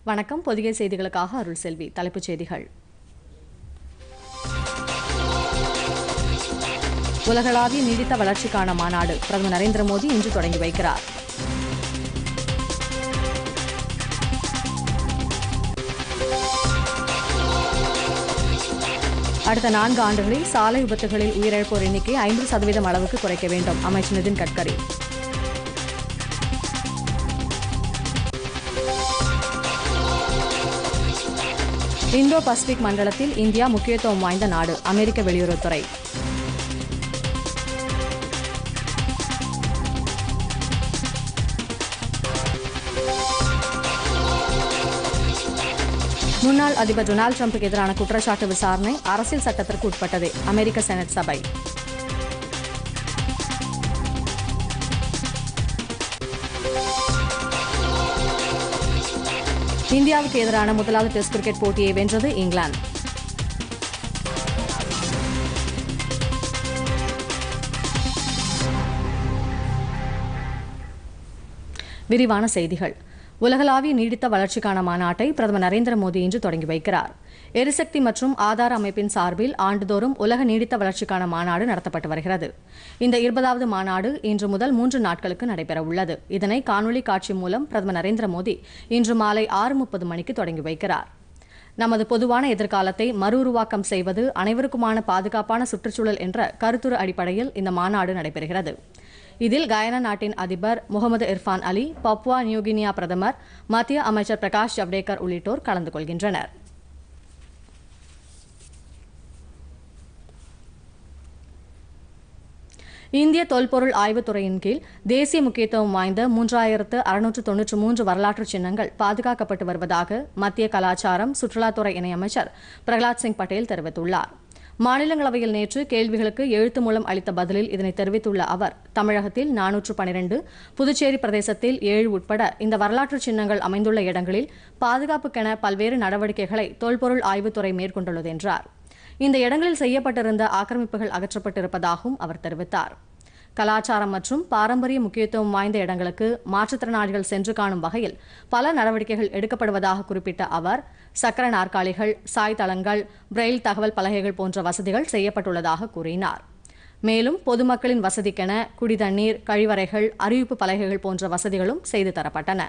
வணக்கம் பொதிகை செய்திகளுக்காக அருள் செல்வி தலைப்புச் செய்திகள் உலகளாவிய நீடித்த வளர்ச்சிக்கான மாநாடு பிரதமர் நரேந்திர மோடி இன்று தொடங்கி வைக்கிறார் அடுத்த நான்கு ஆண்டுகளில் சாலை விபத்துகளில் உயிரிழப்போர் எண்ணிக்கை ஐம்பது சதவீதம் அளவுக்கு குறைக்க வேண்டும் அமைச்சர் நிதின் கட்கரி இந்தோ பசிபிக் மண்டலத்தில் இந்தியா முக்கியத்துவம் வாய்ந்த நாடு அமெரிக்க வெளியுறவுத்துறை முன்னாள் அதிபர் டொனால்டு ட்ரம்புக்கு எதிரான குற்றச்சாட்டு விசாரணை அரசியல் சட்டத்திற்கு உட்பட்டது அமெரிக்க செனட் சபை இந்தியாவுக்கு எதிரான முதலாவது டெஸ்ட் கிரிக்கெட் போட்டியை வென்றது இங்கிலாந்து விரிவான செய்திகள் உலகளாவிய நீடித்த வளர்ச்சிக்கான மாநாட்டை பிரதமர் நரேந்திர மோடி இன்று தொடங்கி வைக்கிறார் எரிசக்தி மற்றும் ஆதார அமைப்பின் சார்பில் ஆண்டுதோறும் உலக நீடித்த வளர்ச்சிக்கான மாநாடு நடத்தப்பட்டு வருகிறது இந்த இருபதாவது மாநாடு இன்று முதல் மூன்று நாட்களுக்கு நடைபெறவுள்ளது இதனை காணொலி காட்சி மூலம் பிரதமர் நரேந்திர மோடி இன்று மாலை ஆறு முப்பது மணிக்கு தொடங்கி வைக்கிறார் நமது பொதுவான எதிர்காலத்தை மறு உருவாக்கம் செய்வது அனைவருக்குமான பாதுகாப்பான சுற்றுச்சூழல் என்ற கருத்துரு அடிப்படையில் இந்த மாநாடு நடைபெறுகிறது இதில் கயனா நாட்டின் அதிபர் Mohammed Irfaan Ali Papua New Guinea பிரதமர் மத்திய அமைச்சர் பிரகாஷ் ஜவ்டேகர் உள்ளிட்டோர் கலந்து கொள்கின்றனர் இந்திய தொல்பொருள் ஆய்வுத்துறையின் கீழ் தேசிய முக்கியத்துவம் வாய்ந்த மூன்றாயிரத்து அறுநூற்று தொன்னூற்று மூன்று வரலாற்று சின்னங்கள் பாதுகாக்கப்பட்டு வருவதாக மத்திய கலாச்சாரம் சுற்றுலாத்துறை இணையமைச்சர் பிரகலாத் சிங் பட்டேல் தெரிவித்துள்ளார் மாநிலங்களவையில் நேற்று கேள்விகளுக்கு எழுத்து மூலம் அளித்த பதிலில் இதனை தெரிவித்துள்ள அவர் தமிழகத்தில் நானூற்று பனிரெண்டு புதுச்சேரி பிரதேசத்தில் ஏழு உட்பட இந்த வரலாற்று சின்னங்கள் அமைந்துள்ள இடங்களில் பாதுகாப்புக்கென பல்வேறு நடவடிக்கைகளை தொல்பொருள் ஆய்வுத்துறை மேற்கொண்டுள்ளது என்றார் இந்த இடங்களில் செய்யப்பட்டிருந்த ஆக்கிரமிப்புகள் அகற்றப்பட்டிருப்பதாகவும் அவர் தெரிவித்தார் கலாச்சாரம் மற்றும் பாரம்பரிய முக்கியத்துவம் வாய்ந்த இடங்களுக்கு மாற்றுத்திறனாளிகள் சென்று காணும் வகையில் பல நடவடிக்கைகள் எடுக்கப்படுவதாக குறிப்பிட்ட அவர் சக்கர நாற்காலிகள் சாய் தளங்கள் பிரெயில் தகவல் பலகைகள் போன்ற வசதிகள் செய்யப்பட்டுள்ளதாக கூறினார் மேலும் பொதுமக்களின் வசதிக்கென குடிதண்ணீர் கழிவறைகள் அறிவிப்பு பலகைகள் போன்ற வசதிகளும் செய்து தரப்பட்டன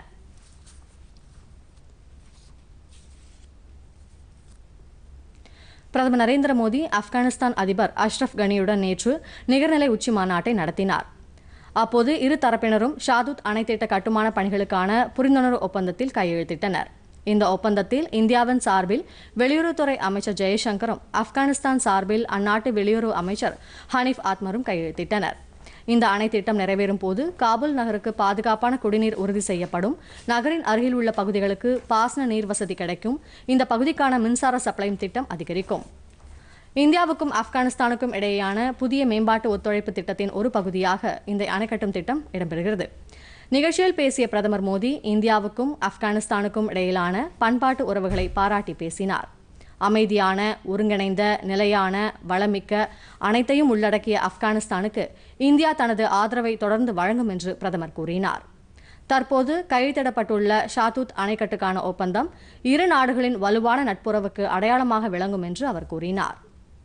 பிரதமர் நரேந்திர மோடி ஆப்கானிஸ்தான் அதிபர் அஷ்ரப் கனியுடன் நேற்று நிகர்நிலை உச்சி மாநாட்டை நடத்தினார் அப்போது இரு தரப்பினரும் ஷாதுத் அணை திட்ட கட்டுமான பணிகளுக்கான புரிந்துணர்வு ஒப்பந்தத்தில் கையெழுத்திட்டனர் இந்த ஒப்பந்தத்தில் இந்தியாவின் சார்பில் வெளியுறவுத்துறை அமைச்சர் ஜெயசங்கரும் ஆப்கானிஸ்தான் சார்பில் அந்நாட்டு வெளியுறவு அமைச்சர் ஹனீஃப் ஆத்மரும் கையெழுத்திட்டனர் இந்த அணை திட்டம் நிறைவேறும் போது காபூல் நகருக்கு பாதுகாப்பான குடிநீர் உறுதி செய்யப்படும் நகரின் அருகில் உள்ள பகுதிகளுக்கு பாசன நீர் வசதி கிடைக்கும் இந்த பகுதிக்கான மின்சார சப்ளையும் திட்டம் அதிகரிக்கும் இந்தியாவுக்கும் ஆப்கானிஸ்தானுக்கும் இடையேயான புதிய மேம்பாட்டு ஒத்துழைப்பு திட்டத்தின் ஒரு பகுதியாக இந்த அணை கட்டும் திட்டம் இடம்பெறுகிறது நிகழ்ச்சியில் பேசிய பிரதமர் மோடி இந்தியாவுக்கும் ஆப்கானிஸ்தானுக்கும் இடையிலான பண்பாட்டு உறவுகளை பாராட்டி பேசினார் அமைதியான ஒருங்கிணைந்த நிலையான வளமிக்க அனைத்தையும் உள்ளடக்கிய ஆப்கானிஸ்தானுக்கு இந்தியா தனது ஆதரவை தொடர்ந்து வழங்கும் என்று பிரதமர் கூறினார் தற்போது கையெழுத்திடப்பட்டுள்ள ஷாதூத் அணைக்கட்டுக்கான ஒப்பந்தம் இரு நாடுகளின் வலுவான நட்புறவுக்கு அடையாளமாக விளங்கும் என்று அவர் கூறினார்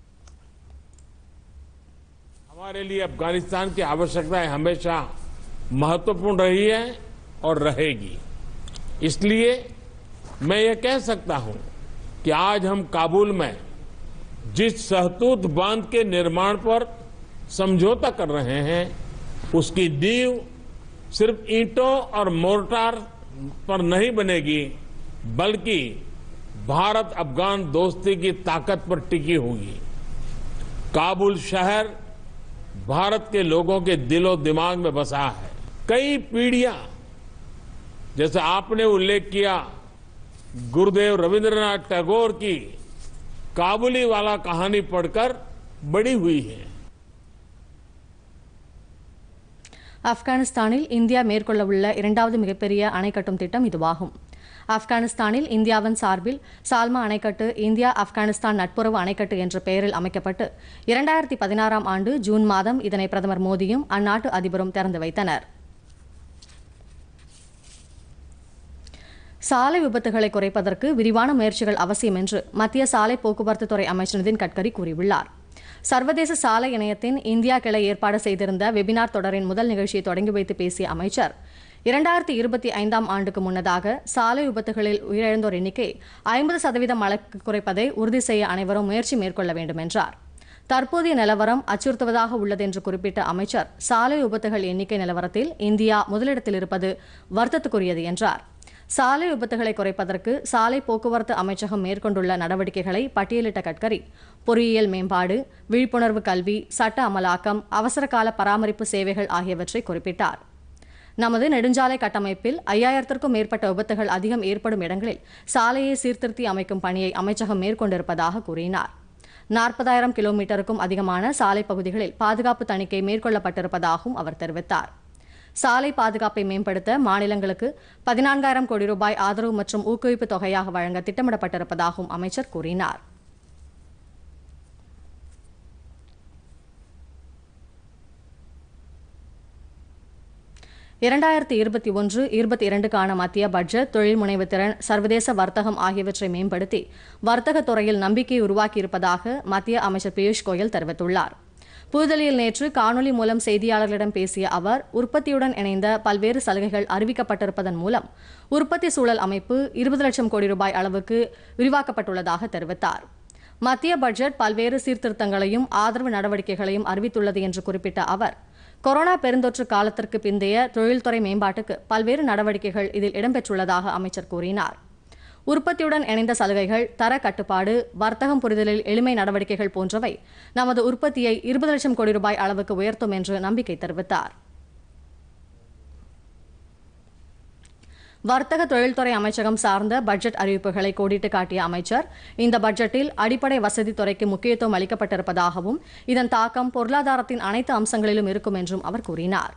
हमारे लिए अफगानिस्तान की आवश्यकताएं हमेशा महत्वपूर्ण रही है और रहेगी इसलिए मैं ये कह सकता हूं कि आज हम काबुल में जिस सहतूत बांध के निर्माण पर समझौता कर रहे हैं उसकी नींव सिर्फ ईंटों और मोर्टार पर नहीं बनेगी बल्कि भारत अफगान दोस्ती की ताकत पर टिकी होगी काबुल शहर भारत के लोगों के दिलो दिमाग में बसा है कई पीढ़ियां जैसे आपने उल्लेख किया गुरुदेव रविंद्रनाथ टैगोर की काबुली वाला कहानी पढ़कर बड़ी हुई है ஆப்கானிஸ்தானில் இந்தியா மேற்கொள்ள உள்ள இரண்டாவது மிகப்பெரிய அணை கட்டும் திட்டம் இதுவாகும் ஆப்கானிஸ்தானில் இந்தியாவின் சார்பில் சால்மா அணைக்கட்டு இந்தியா ஆப்கானிஸ்தான் நட்புறவு அணைக்கட்டு என்ற பெயரில் அமைக்கப்பட்டு இரண்டாயிரத்தி பதினாறாம் ஆண்டு ஜூன் மாதம் இதனை பிரதமர் மோடியும் அந்நாட்டு அதிபரும் திறந்து வைத்தனர் சாலை விபத்துகளை குறைப்பதற்கு விரிவான முயற்சிகள் அவசியம் என்று மத்திய சாலை போக்குவரத்து துறை அமைச்சர் நிதின் கட்கரி கூறியுள்ளார் சர்வதேச சாலை இணையத்தின் இந்தியா கிளை ஏற்பாடு செய்திருந்த வெபினார் தொடரின் முதல் நிகழ்ச்சியை தொடங்கி வைத்து பேசிய அமைச்சர் இரண்டாயிரத்தி இருபத்தி ஐந்தாம் ஆண்டுக்கு முன்னதாக சாலை விபத்துகளில் உயிரிழந்தோர் எண்ணிக்கை ஐம்பது சதவீதம் அளவுக்கு குறைப்பதை உறுதி செய்ய அனைவரும் முயற்சி மேற்கொள்ள வேண்டும் என்றார் தற்போதைய நிலவரம் அச்சுறுத்துவதாக உள்ளது என்று குறிப்பிட்ட அமைச்சர் சாலை விபத்துகள் எண்ணிக்கை நிலவரத்தில் இந்தியா முதலிடத்தில் இருப்பது வருத்தத்துக்குரியது என்றார் சாலை விபத்துகளை குறைப்பதற்கு சாலை போக்குவரத்து அமைச்சகம் மேற்கொண்டுள்ள நடவடிக்கைகளை பட்டியலிட்ட கட்கரி பொறியியல் மேம்பாடு விழிப்புணர்வு கல்வி சட்ட அமலாக்கம் அவசரகால பராமரிப்பு சேவைகள் ஆகியவற்றை குறிப்பிட்டார் நமது நெடுஞ்சாலை கட்டமைப்பில் ஐயாயிரத்திற்கும் மேற்பட்ட விபத்துகள் அதிகம் ஏற்படும் இடங்களில் சாலையை சீர்திருத்தி அமைக்கும் பணியை அமைச்சகம் மேற்கொண்டிருப்பதாக கூறினார் நாற்பதாயிரம் கிலோமீட்டருக்கும் அதிகமான சாலை பகுதிகளில் பாதுகாப்பு தணிக்கை மேற்கொள்ளப்பட்டிருப்பதாகவும் அவர் தெரிவித்தார் சாலை பாதுகாப்பை மேம்படுத்த மாநிலங்களுக்கு பதினான்காயிரம் கோடி ரூபாய் ஆதரவு மற்றும் ஊக்குவிப்பு தொகையாக வழங்க திட்டமிடப்பட்டிருப்பதாகவும் அமைச்சர் கூறினார் இரண்டாயிரத்தி இருபத்தி ஒன்று இருபத்தி இரண்டுக்கான மத்திய பட்ஜெட் தொழில் முனைவு திறன் சர்வதேச வர்த்தகம் ஆகியவற்றை மேம்படுத்தி வர்த்தகத் துறையில் நம்பிக்கை உருவாக்கியிருப்பதாக மத்திய அமைச்சர் பியூஷ் கோயல் தெரிவித்துள்ளார் புதுதில்லியில் நேற்று காணொலி மூலம் செய்தியாளர்களிடம் பேசிய அவர் உற்பத்தியுடன் இணைந்த பல்வேறு சலுகைகள் அறிவிக்கப்பட்டிருப்பதன் மூலம் உற்பத்தி சூழல் அமைப்பு இருபது லட்சம் கோடி ரூபாய் அளவுக்கு விரிவாக்கப்பட்டுள்ளதாக தெரிவித்தார் மத்திய பட்ஜெட் பல்வேறு சீர்திருத்தங்களையும் ஆதரவு நடவடிக்கைகளையும் அறிவித்துள்ளது என்று குறிப்பிட்ட அவர் கொரோனா பெருந்தொற்று காலத்திற்கு பிந்தைய தொழில்துறை மேம்பாட்டுக்கு பல்வேறு நடவடிக்கைகள் இதில் இடம்பெற்றுள்ளதாக அமைச்சர் கூறினார் உற்பத்தியுடன் இணைந்த சலுகைகள் தர கட்டுப்பாடு வர்த்தகம் புரிதலில் எளிமை நடவடிக்கைகள் போன்றவை நமது உற்பத்தியை இருபது லட்சம் கோடி ரூபாய் அளவுக்கு உயர்த்தும் என்று நம்பிக்கை தெரிவித்தார் வர்த்தக தொழில்துறை அமைச்சகம் சார்ந்த பட்ஜெட் அறிவிப்புகளை கோடிட்டு காட்டிய அமைச்சர் இந்த பட்ஜெட்டில் அடிப்படை வசதி துறைக்கு முக்கியத்துவம் அளிக்கப்பட்டிருப்பதாகவும் இதன் தாக்கம் பொருளாதாரத்தின் அனைத்து அம்சங்களிலும் இருக்கும் என்றும் அவர் கூறினார்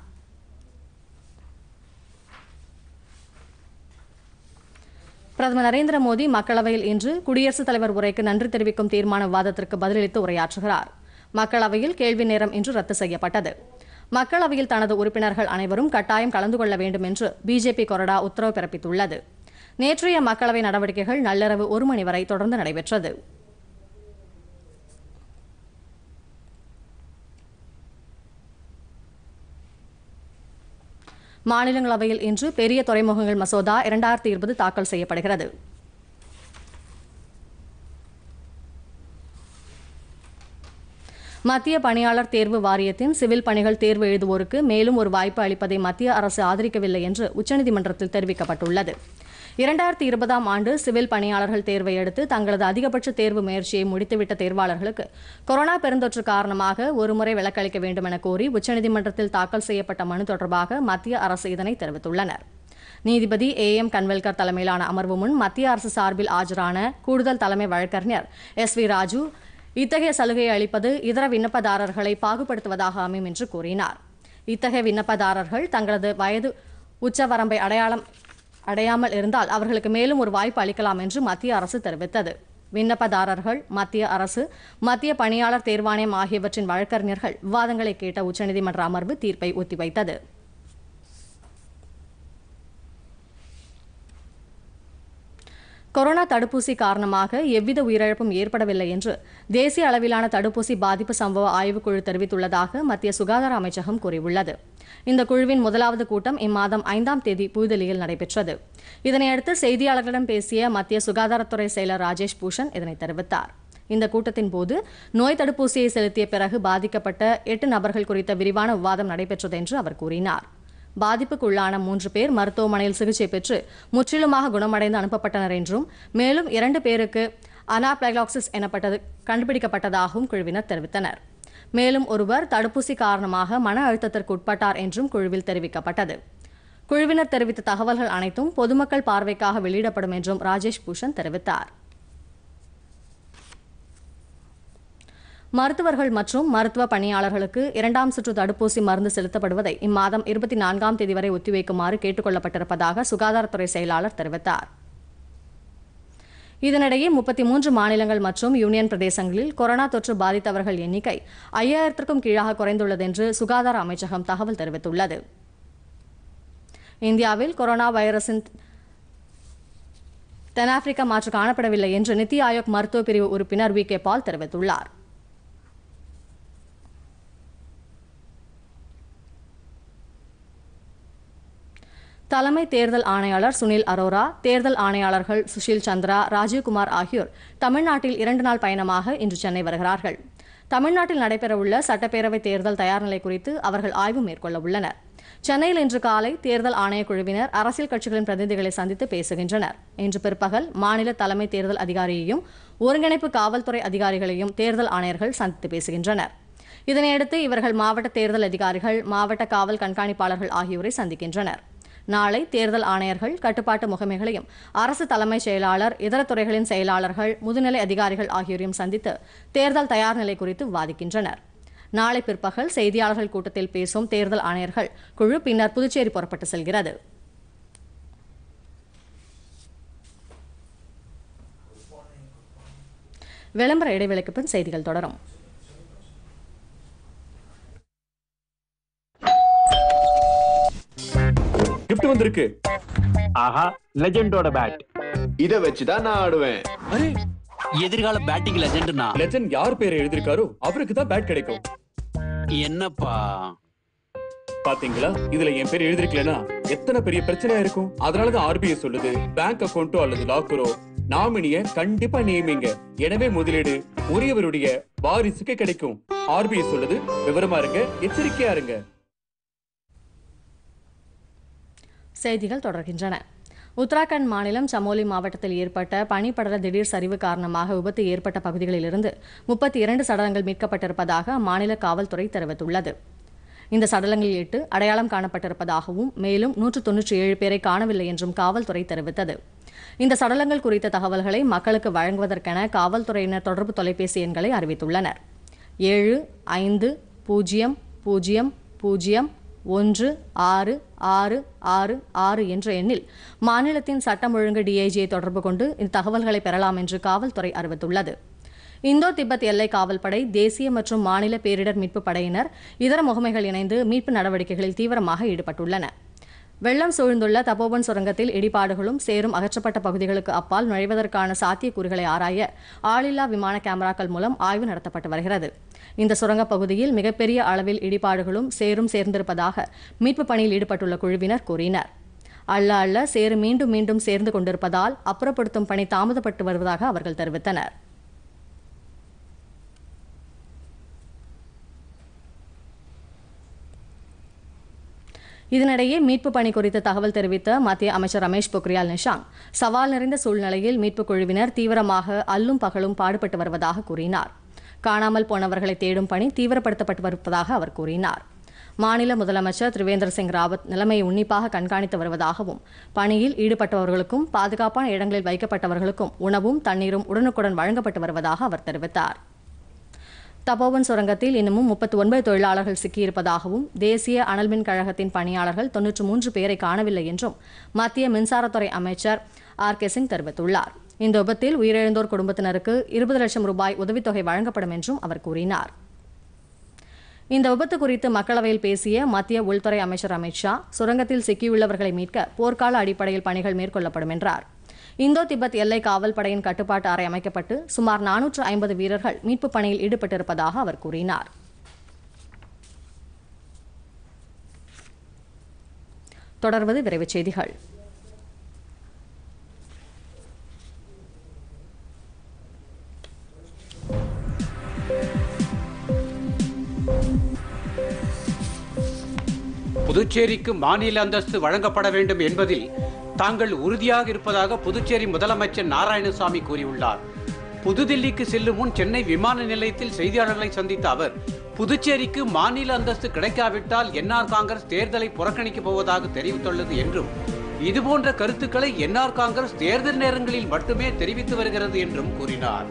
பிரதமர் நரேந்திர மோடி மக்களவையில் இன்று குடியரசுத் தலைவர் உரைக்கு நன்றி தெரிவிக்கும் தீர்மான விவாதத்திற்கு பதிலளித்து உரையாற்றுகிறார் மக்களவையில் கேள்வி நேரம் இன்று ரத்து செய்யப்பட்டது மக்களவையில் தனது உறுப்பினர்கள் அனைவரும் கட்டாயம் கலந்து கொள்ள வேண்டும் என்று பிஜேபி கொறடா உத்தரவு பிறப்பித்துள்ளது நேற்றைய மக்களவை நடவடிக்கைகள் நள்ளிரவு ஒரு மணி வரை தொடர்ந்து நடைபெற்றது மாநிலங்களவையில் இன்று பெரிய துறைமுகங்கள் மசோதா இரண்டாயிரத்தி இருபது தாக்கல் செய்யப்படுகிறது மத்திய பணியாளர் தேர்வு வாரியத்தின் சிவில் பணிகள் தேர்வு எழுதுவோருக்கு மேலும் ஒரு வாய்ப்பு அளிப்பதை மத்திய அரசு ஆதரிக்கவில்லை என்று உச்சநீதிமன்றத்தில் தெரிவிக்கப்பட்டுள்ளது இரண்டாயிரத்தி இருபதாம் ஆண்டு சிவில் பணியாளர்கள் தேர்வை அடுத்து தங்களது அதிகபட்ச தேர்வு முயற்சியை முடித்துவிட்ட தேர்வாளர்களுக்கு கொரோனா பெருந்தொற்று காரணமாக ஒருமுறை விலக்களிக்க வேண்டும் என கோரி உச்சநீதிமன்றத்தில் தாக்கல் செய்யப்பட்ட மனு தொடர்பாக மத்திய அரசு இதனை தெரிவித்துள்ளனர் நீதிபதி ஏ எம் கன்வல்கர் தலைமையிலான அமர்வு முன் மத்திய அரசு சார்பில் ஆஜரான கூடுதல் தலைமை வழக்கறிஞர் எஸ் வி ராஜு இத்தகைய சலுகையை அளிப்பது இதர விண்ணப்பதாரர்களை பாகுபடுத்துவதாக அமையும் என்று கூறினார் இத்தகைய விண்ணப்பதாரர்கள் தங்களது வயது உச்சவரம்பை அடையாளம் அடையாமல் இருந்தால் அவர்களுக்கு மேலும் ஒரு வாய்ப்பு அளிக்கலாம் என்று மத்திய அரசு தெரிவித்தது விண்ணப்பதாரர்கள் மத்திய அரசு மத்திய பணியாளர் தேர்வாணையம் ஆகியவற்றின் வழக்கறிஞர்கள் விவாதங்களை கேட்ட உச்சநீதிமன்ற அமர்வு தீர்ப்பை ஒத்திவைத்தது கொரோனா தடுப்பூசி காரணமாக எவ்வித உயிரிழப்பும் ஏற்படவில்லை என்று தேசிய அளவிலான தடுப்பூசி பாதிப்பு சம்பவ ஆய்வுக்குழு தெரிவித்துள்ளதாக மத்திய சுகாதார அமைச்சகம் கூறியுள்ளது இந்த குழுவின் முதலாவது கூட்டம் இம்மாதம் ஐந்தாம் தேதி புதுதில்லியில் நடைபெற்றது இதனையடுத்து செய்தியாளர்களிடம் பேசிய மத்திய சுகாதாரத்துறை செயலர் ராஜேஷ் பூஷன் இதனை தெரிவித்தார் இந்த கூட்டத்தின் போது நோய் தடுப்பூசியை செலுத்திய பிறகு பாதிக்கப்பட்ட எட்டு நபர்கள் குறித்த விரிவான விவாதம் நடைபெற்றது என்று அவர் கூறினார் பாதிப்புக்குள்ளான மூன்று பேர் மருத்துவமனையில் சிகிச்சை பெற்று முற்றிலுமாக குணமடைந்து அனுப்பப்பட்டனர் என்றும் மேலும் இரண்டு பேருக்கு அனாப்ளைலாக்சிஸ் எனப்பட்டது கண்டுபிடிக்கப்பட்டதாகவும் குழுவினர் தெரிவித்தனர் மேலும் ஒருவர் தடுப்பூசி காரணமாக மன அழுத்தத்திற்கு உட்பட்டார் என்றும் குழுவில் தெரிவிக்கப்பட்டது குழுவினர் தெரிவித்த தகவல்கள் அனைத்தும் பொதுமக்கள் பார்வைக்காக வெளியிடப்படும் என்றும் ராஜேஷ் பூஷன் தெரிவித்தார் மருத்துவர்கள் மற்றும் மருத்துவ பணியாளர்களுக்கு இரண்டாம் சுற்று தடுப்பூசி மருந்து செலுத்தப்படுவதை இம்மாதம் இருபத்தி நான்காம் தேதி வரை ஒத்திவைக்குமாறு கேட்டுக் கொள்ளப்பட்டிருப்பதாக சுகாதாரத்துறை செயலாளர் தெரிவித்தார் இதனிடையே முப்பத்தி மூன்று மாநிலங்கள் மற்றும் யூனியன் பிரதேசங்களில் கொரோனா தொற்று பாதித்தவர்கள் எண்ணிக்கை ஐயாயிரத்திற்கும் கீழாக குறைந்துள்ளது என்று சுகாதார அமைச்சகம் தகவல் தெரிவித்துள்ளது இந்தியாவில் கொரோனா வைரஸின் தென்னாப்பிரிக்க மாற்று காணப்படவில்லை என்று நித்தி ஆயோக் மருத்துவ பிரிவு உறுப்பினர் வி கே பால் தெரிவித்துள்ளார் தலைமை தேர்தல் ஆணையாளர் சுனில் அரோரா தேர்தல் ஆணையாளர்கள் சுஷில் சந்திரா ராஜீவ்குமார் ஆகியோர் தமிழ்நாட்டில் இரண்டு நாள் பயணமாக இன்று சென்னை வருகிறார்கள் தமிழ்நாட்டில் நடைபெறவுள்ள சட்டப்பேரவை தேர்தல் தயார்நிலை குறித்து அவர்கள் ஆய்வு மேற்கொள்ள உள்ளனர் சென்னையில் இன்று காலை தேர்தல் ஆணையக் குழுவினர் அரசியல் கட்சிகளின் பிரதிநிதிகளை சந்தித்து பேசுகின்றனர் இன்று பிற்பகல் மாநில தலைமை தேர்தல் அதிகாரியையும் ஒருங்கிணைப்பு காவல்துறை அதிகாரிகளையும் தேர்தல் ஆணையர்கள் சந்தித்து பேசுகின்றனர் இதனையடுத்து இவர்கள் மாவட்ட தேர்தல் அதிகாரிகள் மாவட்ட காவல் கண்காணிப்பாளர்கள் ஆகியோரை சந்திக்கின்றனர் நாளை தேர்தல் ஆணையர்கள் கட்டுப்பாட்டு முகமைகளையும் அரசு தலைமைச் செயலாளர் இதர துறைகளின் செயலாளர்கள் முதுநிலை அதிகாரிகள் ஆகியோரையும் சந்தித்து தேர்தல் தயார் நிலை குறித்து விவாதிக்கின்றனர் நாளை பிற்பகல் செய்தியாளர்கள் கூட்டத்தில் பேசும் தேர்தல் ஆணையர்கள் குழு பின்னர் புதுச்சேரி புறப்பட்டு செல்கிறது விளம்பர இடைவெளிக்கு பின் செய்திகள் தொடரும் கிஃப்ட் வந்திருக்கு ஆஹா லெஜெண்டோட பேட் இத வச்சுதான் நான் ஆடுவேன் அரே எதிர்கால பேட்டிங் லெஜெண்ட்னா லெஜண்ட் யார் பேர் எழுதிருக்காரோ அவருக்கு தான் பேட் கிடைக்கும் என்னப்பா பாத்தீங்களா இதுல என் பேர் எழுதிருக்கலனா எத்தனை பெரிய பிரச்சனையா இருக்கும் அதனாலதான் ஆர்பிஐ சொல்லுது பேங்க் அக்கவுண்டோ அல்லது லாக்கரோ நாமினிய கண்டிப்பா நியமிங்க எனவே முதலீடு உரியவருடைய வாரிசுக்கு கிடைக்கும் ஆர்பிஐ சொல்லுது விவரமா இருங்க எச்சரிக்கையா இருங்க செய்திகள் தொடர்கின்றன உத்தராகண்ட் மாநிலம் சமோலி மாவட்டத்தில் ஏற்பட்ட பனிப்படல திடீர் சரிவு காரணமாக விபத்து ஏற்பட்ட பகுதிகளிலிருந்து முப்பத்தி இரண்டு சடலங்கள் மீட்கப்பட்டிருப்பதாக அம்மாநில காவல்துறை தெரிவித்துள்ளது இந்த சடலங்களில் எட்டு அடையாளம் காணப்பட்டிருப்பதாகவும் மேலும் நூற்று தொன்னூற்றி ஏழு பேரை காணவில்லை என்றும் காவல்துறை தெரிவித்தது இந்த சடலங்கள் குறித்த தகவல்களை மக்களுக்கு வழங்குவதற்கென காவல்துறையினர் தொடர்பு தொலைபேசி எண்களை அறிவித்துள்ளனர் ஏழு ஐந்து பூஜ்ஜியம் பூஜ்ஜியம் பூஜ்ஜியம் ஒன்று ஆறு ஆறு ஆறு ஆறு என்ற எண்ணில் மாநிலத்தின் சட்டம் ஒழுங்கு டிஐஜியை தொடர்பு கொண்டு இந்த தகவல்களை பெறலாம் என்று காவல்துறை அறிவித்துள்ளது இந்தோ திபெத் எல்லை காவல்படை தேசிய மற்றும் மாநில பேரிடர் மீட்பு படையினர் இதர முகமைகள் இணைந்து மீட்பு நடவடிக்கைகளில் தீவிரமாக ஈடுபட்டுள்ளன வெள்ளம் சூழ்ந்துள்ள தபோவன் சுரங்கத்தில் இடிபாடுகளும் சேரும் அகற்றப்பட்ட பகுதிகளுக்கு அப்பால் நுழைவதற்கான சாத்தியக்கூறுகளை ஆராய ஆளில்லா விமான கேமராக்கள் மூலம் ஆய்வு நடத்தப்பட்டு வருகிறது இந்த சுரங்கப் பகுதியில் மிகப்பெரிய அளவில் இடிபாடுகளும் சேரும் சேர்ந்திருப்பதாக மீட்பு பணியில் ஈடுபட்டுள்ள குழுவினர் கூறினர் அள்ள அள்ள சேறு மீண்டும் மீண்டும் சேர்ந்து கொண்டிருப்பதால் அப்புறப்படுத்தும் பணி தாமதப்பட்டு வருவதாக அவர்கள் தெரிவித்தனர் இதனிடையே மீட்பு பணி குறித்து தகவல் தெரிவித்த மத்திய அமைச்சர் ரமேஷ் பொக்ரியால் நிஷாங்க் சவால் நிறைந்த சூழ்நிலையில் மீட்புக் குழுவினர் தீவிரமாக அல்லும் பகலும் பாடுபட்டு வருவதாக கூறினார் காணாமல் போனவர்களை தேடும் பணி தீவிரப்படுத்தப்பட்டு வருவதாக அவர் கூறினார் மாநில முதலமைச்சர் திரிவேந்திர சிங் ராவத் நிலைமையை உன்னிப்பாக கண்காணித்து வருவதாகவும் பணியில் ஈடுபட்டவர்களுக்கும் பாதுகாப்பான இடங்களில் வைக்கப்பட்டவர்களுக்கும் உணவும் தண்ணீரும் உடனுக்குடன் வழங்கப்பட்டு வருவதாக அவர் தெரிவித்தார் தபோவன் சுரங்கத்தில் இன்னமும் முப்பத்தி ஒன்பது தொழிலாளர்கள் சிக்கியிருப்பதாகவும் தேசிய அனல்மின் கழகத்தின் பணியாளர்கள் தொன்னூற்று மூன்று பேரை காணவில்லை என்றும் மத்திய மின்சாரத்துறை அமைச்சர் ஆர் கே சிங் தெரிவித்துள்ளார் இந்த விபத்தில் உயிரிழந்தோர் குடும்பத்தினருக்கு இருபது லட்சம் ரூபாய் உதவித்தொகை வழங்கப்படும் என்றும் அவர் கூறினார் இந்த விபத்து குறித்து மக்களவையில் பேசிய மத்திய உள்துறை அமைச்சர் அமித் ஷா சுரங்கத்தில் சிக்கியுள்ளவர்களை மீட்க போர்க்கால அடிப்படையில் பணிகள் மேற்கொள்ளப்படும் என்றார் இந்தோ திபெத் எல்லை காவல் படையின் கட்டுப்பாட்டு அறை அமைக்கப்பட்டு சுமார் நானூற்று ஐம்பது வீரர்கள் மீட்புப் பணியில் ஈடுபட்டிருப்பதாக அவர் கூறினார் தொடர்வது விரைவுச் செய்திகள் புதுச்சேரிக்கு மாநில அந்தஸ்து வழங்கப்பட வேண்டும் என்பதில் தாங்கள் உறுதியாக இருப்பதாக புதுச்சேரி முதலமைச்சர் நாராயணசாமி கூறியுள்ளார் புதுதில்லிக்கு செல்லும் முன் சென்னை விமான நிலையத்தில் செய்தியாளர்களை சந்தித்த அவர் புதுச்சேரிக்கு மாநில அந்தஸ்து கிடைக்காவிட்டால் என்ஆர் காங்கிரஸ் தேர்தலை புறக்கணிக்கப் போவதாக தெரிவித்துள்ளது என்றும் இதுபோன்ற கருத்துக்களை என்ஆர் காங்கிரஸ் தேர்தல் நேரங்களில் மட்டுமே தெரிவித்து வருகிறது என்றும் கூறினார்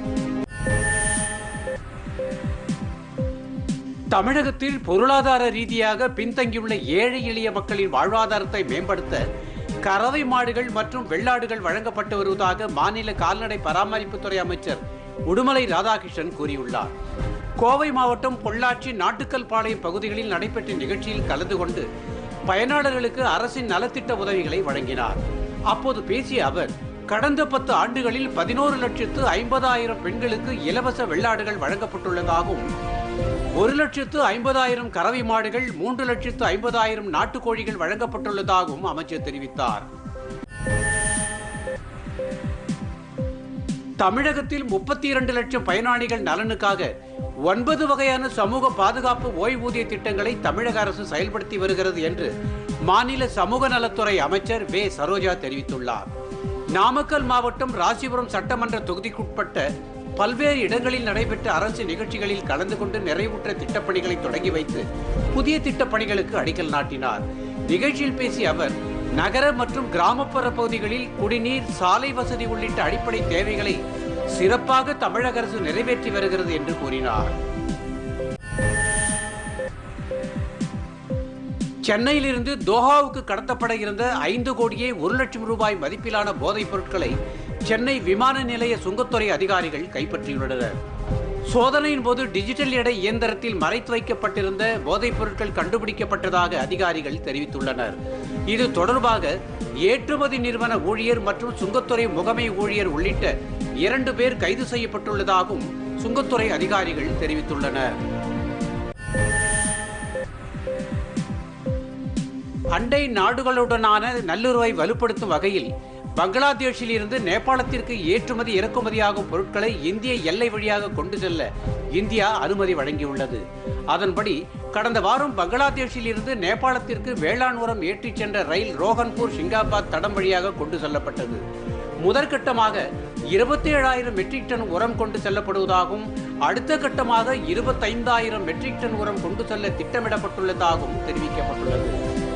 தமிழகத்தில் பொருளாதார ரீதியாக பின்தங்கியுள்ள ஏழை எளிய மக்களின் வாழ்வாதாரத்தை மேம்படுத்த கறவை மாடுகள் மற்றும் வெள்ளாடுகள் வழங்கப்பட்டு வருவதாக மாநில கால்நடை பராமரிப்புத்துறை அமைச்சர் உடுமலை ராதாகிருஷ்ணன் கூறியுள்ளார் கோவை மாவட்டம் பொள்ளாச்சி நாட்டுக்கல் பாளையம் பகுதிகளில் நடைபெற்ற நிகழ்ச்சியில் கலந்து கொண்டு பயனாளர்களுக்கு அரசின் நலத்திட்ட உதவிகளை வழங்கினார் அப்போது பேசிய அவர் கடந்த பத்து ஆண்டுகளில் பதினோரு லட்சத்து ஐம்பதாயிரம் பெண்களுக்கு இலவச வெள்ளாடுகள் வழங்கப்பட்டுள்ளதாகவும் ஒரு லட்சத்து ஐம்பதாயிரம் கறவை மாடுகள் மூன்று லட்சத்து ஐம்பதாயிரம் நாட்டுக்கோழிகள் வழங்கப்பட்டுள்ளதாகவும் அமைச்சர் தெரிவித்தார் தமிழகத்தில் முப்பத்தி இரண்டு லட்சம் பயனாளிகள் நலனுக்காக ஒன்பது வகையான சமூக பாதுகாப்பு ஓய்வூதிய திட்டங்களை தமிழக அரசு செயல்படுத்தி வருகிறது என்று மாநில சமூக நலத்துறை அமைச்சர் வே சரோஜா தெரிவித்துள்ளார் நாமக்கல் மாவட்டம் ராசிபுரம் சட்டமன்ற தொகுதிக்குட்பட்ட பல்வேறு இடங்களில் நடைபெற்ற அரசு நிகழ்ச்சிகளில் கலந்து கொண்டு நிறைவுற்ற திட்டப்பணிகளை தொடங்கி வைத்து புதிய திட்டப்பணிகளுக்கு அடிக்கல் நாட்டினார் நிகழ்ச்சியில் பேசிய அவர் நகர மற்றும் கிராமப்புற பகுதிகளில் குடிநீர் சாலை வசதி உள்ளிட்ட அடிப்படை தேவைகளை சிறப்பாக தமிழக அரசு நிறைவேற்றி வருகிறது என்று கூறினார் சென்னையிலிருந்து தோஹாவுக்கு கடத்தப்பட இருந்த ஐந்து கோடியே ஒரு லட்சம் ரூபாய் மதிப்பிலான போதைப் பொருட்களை சென்னை விமான நிலைய சுங்கத்துறை அதிகாரிகள் கைப்பற்றியுள்ளனர் சோதனையின் போது டிஜிட்டல் எடை இயந்திரத்தில் மறைத்து வைக்கப்பட்டிருந்த போதைப் பொருட்கள் கண்டுபிடிக்கப்பட்டதாக அதிகாரிகள் தெரிவித்துள்ளனர் இது தொடர்பாக ஏற்றுமதி நிறுவன ஊழியர் மற்றும் சுங்கத்துறை முகமை ஊழியர் உள்ளிட்ட இரண்டு பேர் கைது செய்யப்பட்டுள்ளதாகவும் சுங்கத்துறை அதிகாரிகள் தெரிவித்துள்ளனர் அண்டை நாடுகளுடனான நல்லுறவை வலுப்படுத்தும் வகையில் பங்களாதேஷில் இருந்து நேபாளத்திற்கு ஏற்றுமதி இறக்குமதியாகும் பொருட்களை இந்திய எல்லை வழியாக கொண்டு செல்ல இந்தியா அனுமதி வழங்கியுள்ளது அதன்படி கடந்த வாரம் பங்களாதேஷில் இருந்து நேபாளத்திற்கு வேளாண் உரம் ஏற்றிச் சென்ற ரயில் ரோஹன்பூர் சிங்காபாத் தடம் வழியாக கொண்டு செல்லப்பட்டது முதற்கட்டமாக இருபத்தி ஏழாயிரம் மெட்ரிக் டன் உரம் கொண்டு செல்லப்படுவதாகவும் அடுத்த கட்டமாக இருபத்தைந்தாயிரம் மெட்ரிக் டன் உரம் கொண்டு செல்ல திட்டமிடப்பட்டுள்ளதாகவும் தெரிவிக்கப்பட்டுள்ளது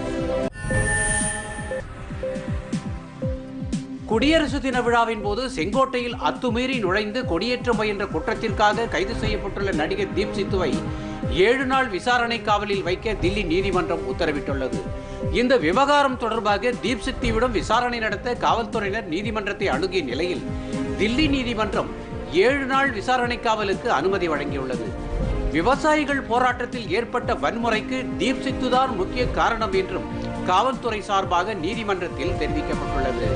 குடியரசு தின விழாவின் போது செங்கோட்டையில் அத்துமீறி நுழைந்து கொடியேற்ற முயன்ற குற்றத்திற்காக கைது செய்யப்பட்டுள்ள நடிகர் தீப் சித்துவை ஏழு நாள் விசாரணை காவலில் வைக்க தில்லி நீதிமன்றம் உத்தரவிட்டுள்ளது இந்த விவகாரம் தொடர்பாக தீப் சித்திவிடம் விசாரணை நடத்த காவல்துறையினர் நீதிமன்றத்தை அணுகிய நிலையில் தில்லி நீதிமன்றம் ஏழு நாள் விசாரணை காவலுக்கு அனுமதி வழங்கியுள்ளது விவசாயிகள் போராட்டத்தில் ஏற்பட்ட வன்முறைக்கு தீப் சித்துதான் முக்கிய காரணம் என்றும் காவல்துறை சார்பாக நீதிமன்றத்தில் தெரிவிக்கப்பட்டுள்ளது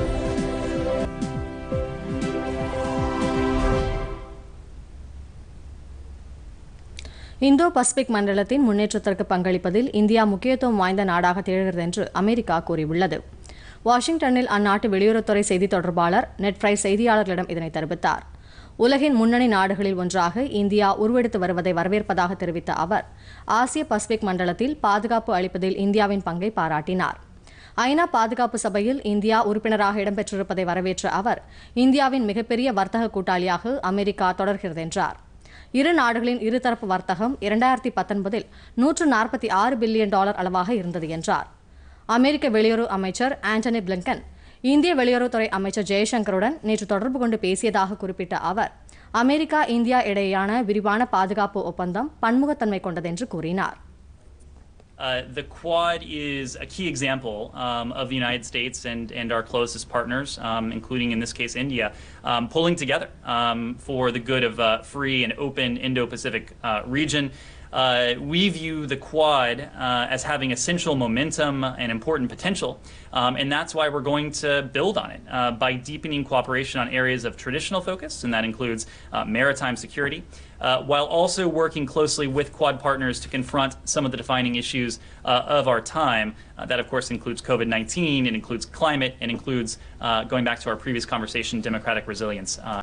இந்தோ பசிபிக் மண்டலத்தின் முன்னேற்றத்திற்கு பங்களிப்பதில் இந்தியா முக்கியத்துவம் வாய்ந்த நாடாக திகழ்கிறது என்று அமெரிக்கா கூறியுள்ளது வாஷிங்டனில் அந்நாட்டு வெளியுறவுத்துறை செய்தி தொடர்பாளர் நெட் ஃப்ரை செய்தியாளர்களிடம் இதனை தெரிவித்தார் உலகின் முன்னணி நாடுகளில் ஒன்றாக இந்தியா உருவெடுத்து வருவதை வரவேற்பதாக தெரிவித்த அவர் ஆசிய பசிபிக் மண்டலத்தில் பாதுகாப்பு அளிப்பதில் இந்தியாவின் பங்கை பாராட்டினார் ஐநா பாதுகாப்பு சபையில் இந்தியா உறுப்பினராக இடம்பெற்றிருப்பதை வரவேற்ற அவர் இந்தியாவின் மிகப்பெரிய வர்த்தக கூட்டாளியாக அமெரிக்கா தொடர்கிறது என்றார் இரு நாடுகளின் இருதரப்பு வர்த்தகம் இரண்டாயிரத்தி பத்தொன்பதில் நூற்று நாற்பத்தி ஆறு பில்லியன் டாலர் அளவாக இருந்தது என்றார் அமெரிக்க வெளியுறவு அமைச்சர் ஆண்டனி பிளிங்கன் இந்திய வெளியுறவுத்துறை அமைச்சர் ஜெய்சங்கருடன் நேற்று தொடர்பு கொண்டு பேசியதாக குறிப்பிட்ட அவர் அமெரிக்கா இந்தியா இடையேயான விரிவான பாதுகாப்பு ஒப்பந்தம் பன்முகத்தன்மை கொண்டதென்று கூறினார் Uh, the Quad is a key example um, of the United States and, and our closest partners, um, including in this case India, um, pulling together um, for the good of uh, free and open Indo-Pacific uh, region. Uh, we view the Quad uh, as having essential momentum and important potential, um, and that's why we're going to build on it uh, by deepening cooperation on areas of traditional focus, and that includes uh, maritime security, uh, while also working closely with Quad partners to confront some of the defining issues uh, of our time. Uh, that, of course, includes COVID 19, it includes climate, it includes, uh, going back to our previous conversation, democratic resilience. Uh,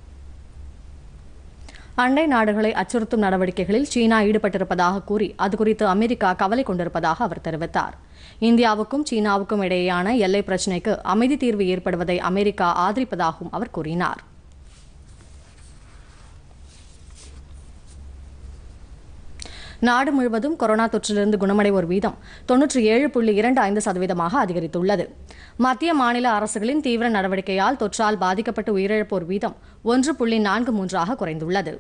அண்டை நாடுகளை அச்சுறுத்தும் நடவடிக்கைகளில் சீனா ஈடுபட்டிருப்பதாக கூறி அது குறித்து America கவலை கொண்டிருப்பதாக அவர் தெரிவித்தார் இந்தியாவுக்கும் சீனாவுக்கும் இடையேயான எல்லை பிரச்சினைக்கு அமைதி தீர்வு ஏற்படுவதை அமெரிக்கா ஆதரிப்பதாகவும் அவர் கூறினார் நாடு முழுவதும் கொரோனா தொற்றிலிருந்து குணமடைவோர் வீதம் தொன்னூற்றி ஏழு புள்ளி இரண்டு ஐந்து சதவீதமாக அதிகரித்துள்ளது மத்திய மாநில அரசுகளின் தீவிர நடவடிக்கையால் தொற்றால் பாதிக்கப்பட்டு உயிரிழப்போர் வீதம் ஒன்று புள்ளி நான்கு மூன்றாக குறைந்துள்ளது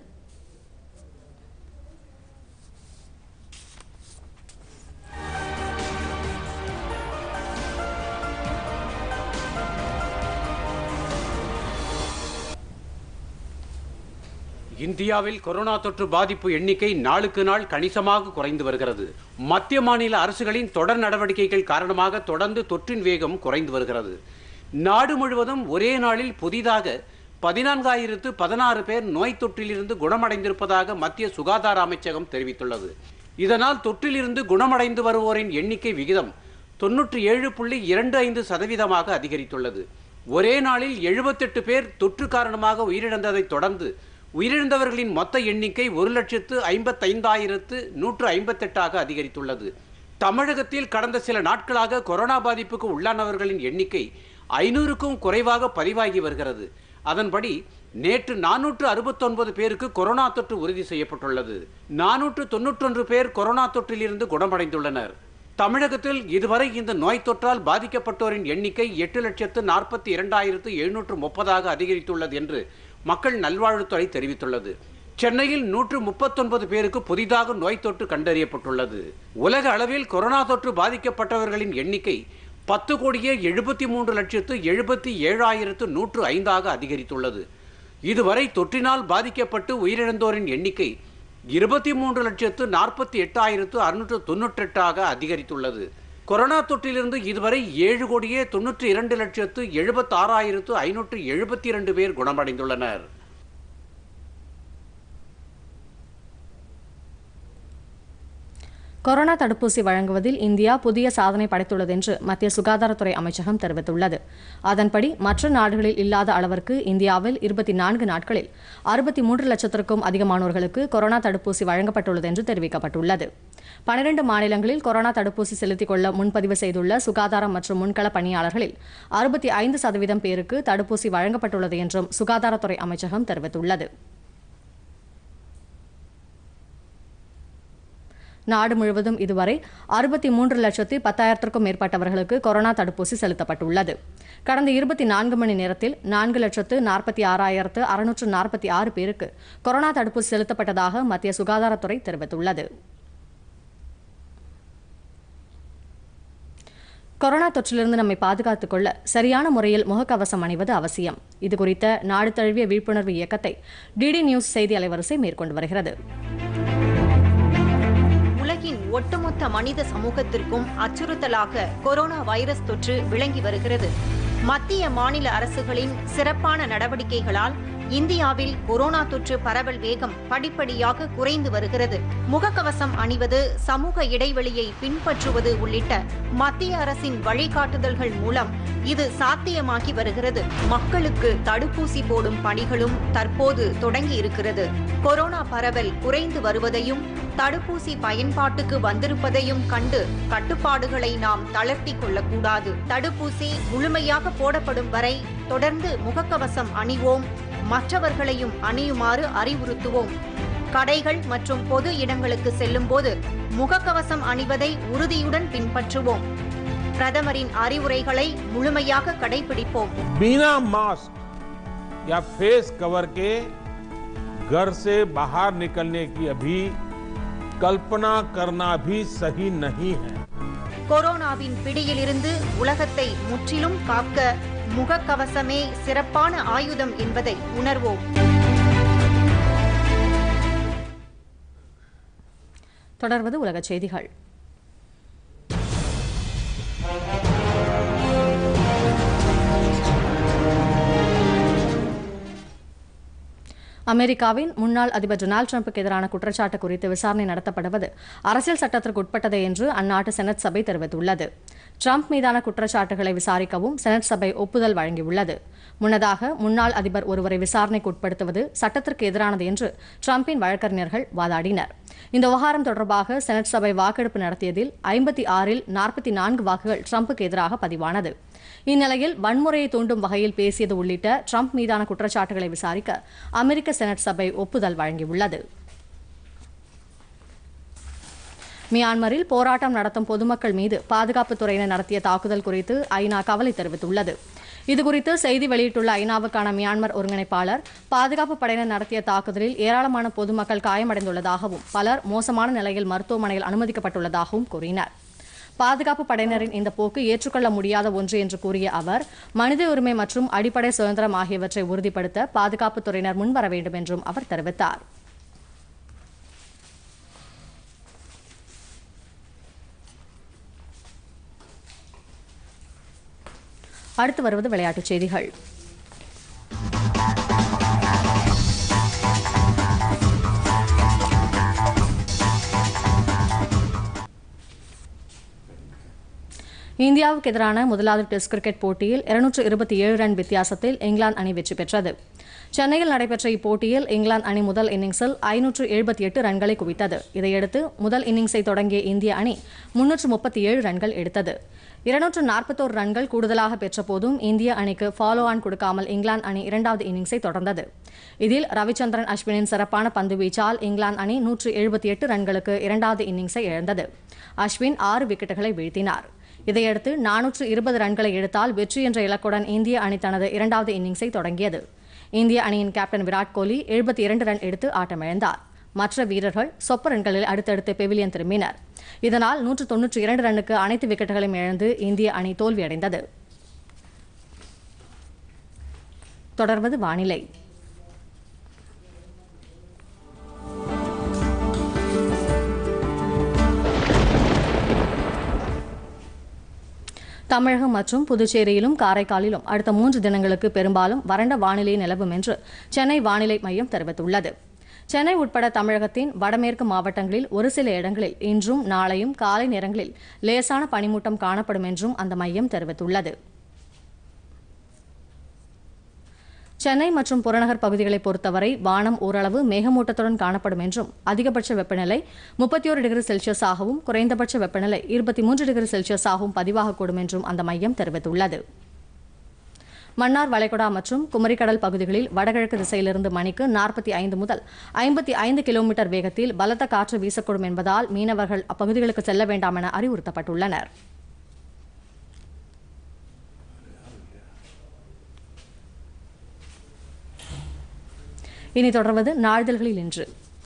இந்தியாவில் கொரோனா தொற்று பாதிப்பு எண்ணிக்கை நாளுக்கு நாள் கணிசமாக குறைந்து வருகிறது மத்திய மாநில அரசுகளின் தொடர் நடவடிக்கைகள் காரணமாக தொடர்ந்து தொற்றின் வேகம் குறைந்து வருகிறது நாடு முழுவதும் ஒரே நாளில் புதிதாக பதினான்காயிரத்து பதினாறு பேர் நோய் தொற்றிலிருந்து குணமடைந்திருப்பதாக மத்திய சுகாதார அமைச்சகம் தெரிவித்துள்ளது இதனால் தொற்றிலிருந்து குணமடைந்து வருவோரின் எண்ணிக்கை விகிதம் தொன்னூற்றி ஏழு புள்ளி இரண்டு ஐந்து சதவீதமாக அதிகரித்துள்ளது ஒரே நாளில் எழுபத்தெட்டு பேர் தொற்று காரணமாக உயிரிழந்ததைத் தொடர்ந்து உயிரிழந்தவர்களின் மொத்த எண்ணிக்கை ஒரு லட்சத்து ஐம்பத்தைந்தாயிரத்து நூற்று ஐம்பத்தெட்டாக அதிகரித்துள்ளது தமிழகத்தில் கடந்த சில நாட்களாக கொரோனா பாதிப்புக்கு உள்ளானவர்களின் எண்ணிக்கை ஐநூறுக்கும் குறைவாக பதிவாகி வருகிறது அதன்படி நேற்று நானூற்று அறுபத்தொன்பது பேருக்கு கொரோனா தொற்று உறுதி செய்யப்பட்டுள்ளது நானூற்று தொன்னூற்றொன்று பேர் கொரோனா தொற்றிலிருந்து குணமடைந்துள்ளனர் தமிழகத்தில் இதுவரை இந்த நோய் தொற்றால் பாதிக்கப்பட்டோரின் எண்ணிக்கை எட்டு லட்சத்து நாற்பத்தி இரண்டாயிரத்து எழுநூற்று முப்பதாக அதிகரித்துள்ளது என்று மக்கள் நல்வாழ்வுத்துறை தெரிவித்துள்ளது சென்னையில் நூற்று முப்பத்தொன்பது பேருக்கு புதிதாக நோய் தொற்று கண்டறியப்பட்டுள்ளது உலக அளவில் கொரோனா தொற்று பாதிக்கப்பட்டவர்களின் எண்ணிக்கை பத்து கோடியே எழுபத்தி மூன்று லட்சத்து எழுபத்தி ஏழாயிரத்து நூற்று ஐந்தாக அதிகரித்துள்ளது இதுவரை தொற்றினால் பாதிக்கப்பட்டு உயிரிழந்தோரின் எண்ணிக்கை இருபத்தி மூன்று லட்சத்து நாற்பத்தி எட்டாயிரத்து அறுநூற்று தொன்னூற்றெட்டாக அதிகரித்துள்ளது கொரோனா தொற்றிலிருந்து இதுவரை ஏழு கோடியே தொன்னூற்றி இரண்டு லட்சத்து எழுபத்தி ஆறாயிரத்து ஐநூற்று எழுபத்தி இரண்டு பேர் குணமடைந்துள்ளனர் கொரோனா தடுப்பூசி வழங்குவதில் இந்தியா புதிய சாதனை படைத்துள்ளது என்று மத்திய சுகாதாரத்துறை அமைச்சகம் தெரிவித்துள்ளது அதன்படி மற்ற நாடுகளில் இல்லாத அளவிற்கு இந்தியாவில் இருபத்தி நான்கு நாட்களில் அறுபத்தி மூன்று லட்சத்திற்கும் அதிகமானோர்களுக்கு கொரோனா தடுப்பூசி வழங்கப்பட்டுள்ளது என்று தெரிவிக்கப்பட்டுள்ளது பனிரெண்டு மாநிலங்களில் கொரோனா தடுப்பூசி செலுத்திக் கொள்ள முன்பதிவு செய்துள்ள சுகாதாரம் மற்றும் முன்கள பணியாளர்களில் அறுபத்தி ஐந்து சதவீதம் பேருக்கு தடுப்பூசி வழங்கப்பட்டுள்ளது என்றும் சுகாதாரத்துறை அமைச்சகம் தெரிவித்துள்ளது நாடு முழுவதும் இதுவரை அறுபத்தி மூன்று லட்சத்தி பத்தாயிரத்திற்கும் மேற்பட்டவர்களுக்கு கொரோனா தடுப்பூசி செலுத்தப்பட்டுள்ளது கடந்த இருபத்தி நான்கு மணி நேரத்தில் நான்கு லட்சத்து நாற்பத்தி ஆறாயிரத்து அறுநூற்று நாற்பத்தி ஆறு பேருக்கு கொரோனா தடுப்பூசி செலுத்தப்பட்டதாக மத்திய சுகாதாரத்துறை தெரிவித்துள்ளது கொரோனா தொற்றிலிருந்து நம்மை பாதுகாத்துக் கொள்ள சரியான முறையில் முகக்கவசம் அணிவது அவசியம் இதுகுறித்த நாடு தழுவிய விழிப்புணர்வு இயக்கத்தை டிடி நியூஸ் செய்தி அலைவரிசை மேற்கொண்டு வருகிறது உலகின் ஒட்டுமொத்த மனித சமூகத்திற்கும் அச்சுறுத்தலாக கொரோனா வைரஸ் தொற்று விளங்கி வருகிறது மத்திய மாநில அரசுகளின் சிறப்பான நடவடிக்கைகளால் இந்தியாவில் கொரோனா தொற்று பரவல் வேகம் படிப்படியாக குறைந்து வருகிறது முகக்கவசம் அணிவது சமூக இடைவெளியை பின்பற்றுவது உள்ளிட்ட மத்திய அரசின் வழிகாட்டுதல்கள் மூலம் இது சாத்தியமாகி வருகிறது மக்களுக்கு தடுப்பூசி போடும் பணிகளும் தற்போது தொடங்கி இருக்கிறது கொரோனா பரவல் குறைந்து வருவதையும் தடுப்பூசி பயன்பாட்டுக்கு வந்திருப்பதையும் கண்டு கட்டுப்பாடுகளை நாம் தளர்த்தி கொள்ளக்கூடாது தடுப்பூசி முழுமையாக போடப்படும் வரை தொடர்ந்து முகக்கவசம் அணிவோம் மற்றவர்களையும் அணியுமாறு அறிவுறுத்துவோம் கடைகள் மற்றும் பொது இடங்களுக்கு செல்லும்போது முகக்கவசம் அணிவதை உறுதியுடன் பின்பற்றுவோம் பிரதமரின் அறிவுரைகளை முழுமையாக கடைபிடிப்போம் बिना मास्क या फेस कवर के घर से बाहर निकलने की अभी कल्पना करना भी सही नहीं है கொரோனாவின் பிடியிலிருந்து உலகத்தை முற்றிலும் காக்க முகக்கவசமே சிறப்பான ஆயுதம் என்பதை உணர்வோம் தொடர்வது உலகச் செய்திகள் அமெரிக்காவின் முன்னாள் அதிபர் டொனால்டு ட்ரம்புக்கு எதிரான குற்றச்சாட்டு குறித்து விசாரணை நடத்தப்படுவது அரசியல் சட்டத்திற்கு உட்பட்டது என்று அந்நாட்டு செனட் சபை தெரிவித்துள்ளது ட்ரம்ப் மீதான குற்றச்சாட்டுகளை விசாரிக்கவும் செனட் சபை ஒப்புதல் வழங்கியுள்ளது முன்னதாக முன்னாள் அதிபர் ஒருவரை விசாரணைக்கு உட்படுத்துவது சட்டத்திற்கு எதிரானது என்று ட்ரம்பின் வழக்கறிஞர்கள் வாதாடினர் இந்த விவகாரம் தொடர்பாக செனட் சபை வாக்கெடுப்பு நடத்தியதில் ஐம்பத்தி ஆறில் நாற்பத்தி நான்கு வாக்குகள் ட்ரம்புக்கு எதிராக பதிவானது இந்நிலையில் வன்முறையை தூண்டும் வகையில் பேசியது உள்ளிட்ட ட்ரம்ப் மீதான குற்றச்சாட்டுகளை விசாரிக்க அமெரிக்க செனட் சபை ஒப்புதல் வழங்கியுள்ளது மியான்மரில் போராட்டம் நடத்தும் பொதுமக்கள் மீது பாதுகாப்புத் துறையினர் நடத்திய தாக்குதல் குறித்து ஐநா கவலை தெரிவித்துள்ளது இதுகுறித்து செய்தி வெளியிட்டுள்ள ஐநாவுக்கான மியான்மர் ஒருங்கிணைப்பாளர் பாதுகாப்பு படையினர் நடத்திய தாக்குதலில் ஏராளமான பொதுமக்கள் காயமடைந்துள்ளதாகவும் பலர் மோசமான நிலையில் மருத்துவமனையில் அனுமதிக்கப்பட்டுள்ளதாகவும் கூறினர் பாதுகாப்பு படையினரின் இந்த போக்கு ஏற்றுக்கொள்ள முடியாத ஒன்று என்று கூறிய அவர் மனித உரிமை மற்றும் அடிப்படை சுதந்திரம் ஆகியவற்றை உறுதிப்படுத்த பாதுகாப்புத் துறையினர் முன்வர வேண்டும் என்றும் அவர் தெரிவித்தார் அடுத்து வருவது விளையாட்டுச் செய்திகள் இந்தியாவுக்கு எதிரான முதலாவது டெஸ்ட் கிரிக்கெட் போட்டியில் இருநூற்று இருபத்தி ஏழு ரன் வித்தியாசத்தில் இங்கிலாந்து அணி வெற்றி பெற்றது சென்னையில் நடைபெற்ற இப்போட்டியில் இங்கிலாந்து அணி முதல் இன்னிங்ஸில் ஐநூற்று எழுபத்தி எட்டு ரன்களை குவித்தது இதையடுத்து முதல் இன்னிங்ஸை தொடங்கிய இந்திய அணி முன்னூற்று முப்பத்தி ஏழு ரன்கள் எடுத்தது இருநூற்று நாற்பத்தோரு ரன்கள் கூடுதலாக பெற்றபோதும் இந்திய அணிக்கு ஃபாலோ ஆன் கொடுக்காமல் இங்கிலாந்து அணி இரண்டாவது இன்னிங்ஸை தொடர்ந்தது இதில் ரவிச்சந்திரன் அஸ்வினின் சிறப்பான பந்து வீச்சால் இங்கிலாந்து அணி நூற்று எழுபத்தி எட்டு ரன்களுக்கு இரண்டாவது இன்னிங்ஸை இழந்தது அஸ்வின் ஆறு விக்கெட்டுகளை வீழ்த்தினார் இதையடுத்து நானூற்று இருபது ரன்களை எடுத்தால் வெற்றி என்ற இலக்குடன் இந்திய அணி தனது இரண்டாவது இன்னிங்ஸை தொடங்கியது இந்திய அணியின் கேப்டன் விராட் கோலி எழுபத்தி இரண்டு ரன் எடுத்து ஆட்டமிழந்தார் மற்ற வீரர்கள் சொப்ப ரன்களில் அடுத்தடுத்து பெவிலியன் திரும்பினர் இதனால் நூற்று தொன்னூற்றி இரண்டு ரன்னுக்கு அனைத்து விக்கெட்டுகளையும் இழந்து இந்திய அணி தோல்வியடைந்தது தொடர்வது வானிலை தமிழகம் மற்றும் புதுச்சேரியிலும் காரைக்காலிலும் அடுத்த மூன்று தினங்களுக்கு பெரும்பாலும் வறண்ட வானிலை நிலவும் என்று சென்னை வானிலை மையம் தெரிவித்துள்ளது சென்னை உட்பட தமிழகத்தின் வடமேற்கு மாவட்டங்களில் ஒரு சில இடங்களில் இன்றும் நாளையும் காலை நேரங்களில் லேசான பனிமூட்டம் காணப்படும் என்றும் அந்த மையம் தெரிவித்துள்ளது சென்னை மற்றும் புறநகர் பகுதிகளை பொறுத்தவரை வானம் ஓரளவு மேகமூட்டத்துடன் காணப்படும் என்றும் அதிகபட்ச வெப்பநிலை முப்பத்தி ஒரு டிகிரி செல்சியஸாகவும் குறைந்தபட்ச வெப்பநிலை இருபத்தி மூன்று டிகிரி செல்சியஸாகவும் பதிவாகக்கூடும் என்றும் அந்த மையம் தெரிவித்துள்ளது மன்னார் வளைகுடா மற்றும் குமரிக்கடல் பகுதிகளில் வடகிழக்கு திசையிலிருந்து மணிக்கு நாற்பத்தி ஐந்து முதல் ஐம்பத்தி ஐந்து கிலோமீட்டர் வேகத்தில் பலத்த காற்று வீசக்கூடும் என்பதால் மீனவர்கள் அப்பகுதிகளுக்கு செல்ல வேண்டாம் என அறிவுறுத்தப்பட்டுள்ளனர் இனி தொடர்வது நாளிதழ்களில் இன்று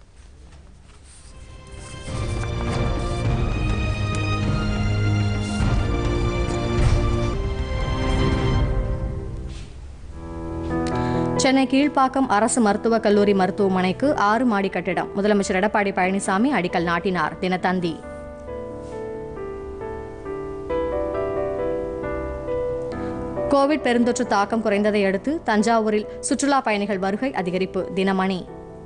சென்னை கீழ்ப்பாக்கம் அரசு மருத்துவக் கல்லூரி மருத்துவமனைக்கு ஆறு மாடி கட்டிடம் முதலமைச்சர் எடப்பாடி பழனிசாமி அடிக்கல் நாட்டினார் தினத்தந்தி கோவிட் பெருந்தொற்று தாக்கம் குறைந்ததை அடுத்து தஞ்சாவூரில் சுற்றுலா பயணிகள் வருகை அதிகரிப்பு தினமணி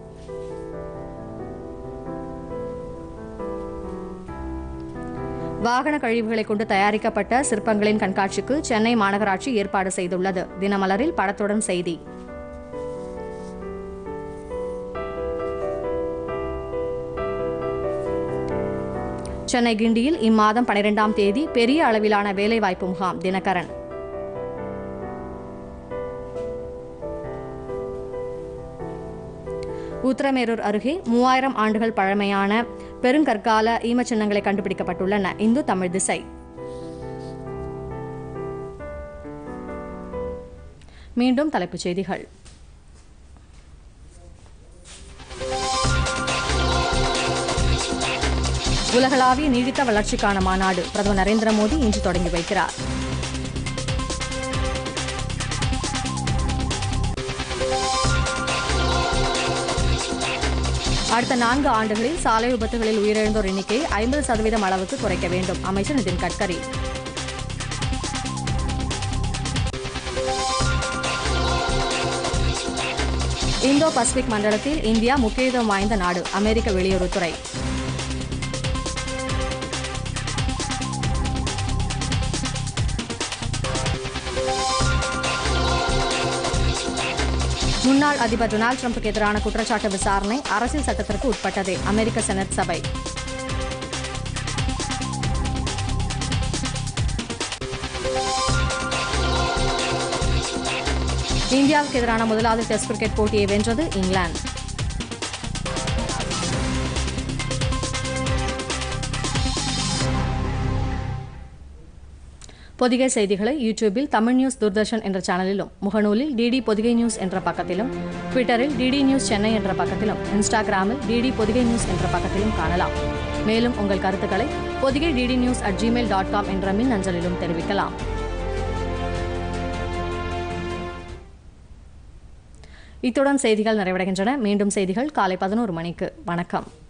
வாகன கழிவுகளை கொண்டு தயாரிக்கப்பட்ட சிற்பங்களின் கண்காட்சிக்கு சென்னை மாநகராட்சி ஏற்பாடு செய்துள்ளது தினமலரில் படத்துடன் செய்தி சென்னை கிண்டியில் இம்மாதம் பனிரெண்டாம் தேதி பெரிய அளவிலான வேலைவாய்ப்பு முகாம் தினகரன் உத்தரமேரூர் அருகே மூவாயிரம் ஆண்டுகள் பழமையான பெருங்கற்கால ஈமச்சின்னங்களை கண்டுபிடிக்கப்பட்டுள்ளன இந்து தமிழ் திசை மீண்டும் தலைப்புச் செய்திகள் உலகளாவிய நீடித்த வளர்ச்சிக்கான மாநாடு பிரதமர் நரேந்திர மோடி இன்று தொடங்கி வைக்கிறார் அடுத்த நான்கு ஆண்டுகளில் சாலை விபத்துகளில் உயிரிழந்தோர் எண்ணிக்கை ஐம்பது சதவீதம் அளவுக்கு குறைக்க வேண்டும் அமைச்சர் நிதின் கட்கரி இந்தோ பசிபிக் மண்டலத்தில் இந்தியா முக்கியத்துவம் வாய்ந்த நாடு அமெரிக்க வெளியுறவுத்துறை முன்னாள் அதிபர் டொனால்டு ட்ரம்புக்கு எதிரான குற்றச்சாட்டு விசாரணை அரசியல் சட்டத்திற்கு உட்பட்டதே அமெரிக்க செனட் சபை இந்தியாவுக்கு எதிரான முதலாவது டெஸ்ட் கிரிக்கெட் போட்டியை வென்றது இங்கிலாந்து பொதிகை செய்திகளை யூடியூபில் தமிழ் நியூஸ் தூர்தர்ஷன் என்ற சேனலிலும் முகநூலில் டிடி பொதிகை நியூஸ் என்ற பக்கத்திலும் ட்விட்டரில் டிடி நியூஸ் சென்னை என்ற பக்கத்திலும் இன்ஸ்டாகிராமில் டிடி பொதிகை நியூஸ் என்ற பக்கத்திலும் காணலாம் மேலும் உங்கள் கருத்துக்களை Podhigai DD news at gmail dot com என்ற மின் அஞ்சலிலும் தெரிவிக்கலாம் இத்துடன் செய்திகள் நிறைவடைகின்றன மீண்டும் செய்திகள் காலை பதினோரு மணிக்கு வணக்கம்